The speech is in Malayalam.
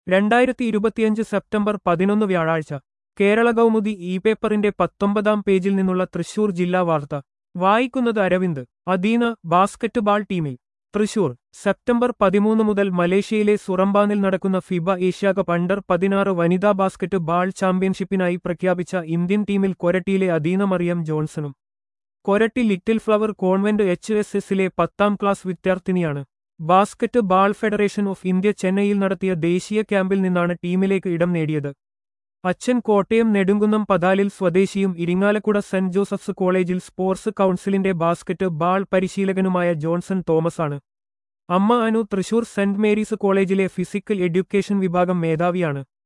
രണ്ടായിരത്തി ഇരുപത്തിയഞ്ച് സെപ്റ്റംബർ പതിനൊന്ന് വ്യാഴാഴ്ച കേരള കൗമുദി ഇ പേപ്പറിന്റെ പത്തൊമ്പതാം പേജിൽ നിന്നുള്ള തൃശൂർ ജില്ലാ വാർത്ത വായിക്കുന്നത് അരവിന്ദ് അദീന ബാസ്കറ്റ് ബാൾ ടീമിൽ തൃശൂർ സെപ്റ്റംബർ പതിമൂന്ന് മുതൽ മലേഷ്യയിലെ സുറംബാനിൽ നടക്കുന്ന ഫിബ ഏഷ്യാകപ്പ് അണ്ടർ പതിനാറ് വനിതാ ബാസ്കറ്റ് ബാൾ ചാമ്പ്യൻഷിപ്പിനായി പ്രഖ്യാപിച്ച ഇന്ത്യൻ ടീമിൽ കൊരട്ടിയിലെ അദീന മറിയം ജോൺസണും Koratty little flower convent H S എസിലെ പത്താം ക്ലാസ് വിദ്യാർത്ഥിനിയാണ് basketball federation of India ചെന്നൈയിൽ നടത്തിയ ദേശീയ ക്യാമ്പിൽ നിന്നാണ് ടീമിലേക്ക് ഇടം നേടിയത് അച്ഛൻ കോട്ടയം നെടുങ്കുന്നം പതാലിൽ സ്വദേശിയും ഇരിങ്ങാലക്കുട സെന്റ് ജോസഫ്സ് കോളേജിൽ സ്പോർട്സ് കൗൺസിലിന്റെ ബാസ്കറ്റ് ബാൾ പരിശീലകനുമായ ജോൺസൺ തോമസാണ് അമ്മ അനു തൃശൂർ സെന്റ് മേരീസ് കോളേജിലെ ഫിസിക്കൽ എഡ്യൂക്കേഷൻ വിഭാഗം മേധാവിയാണ്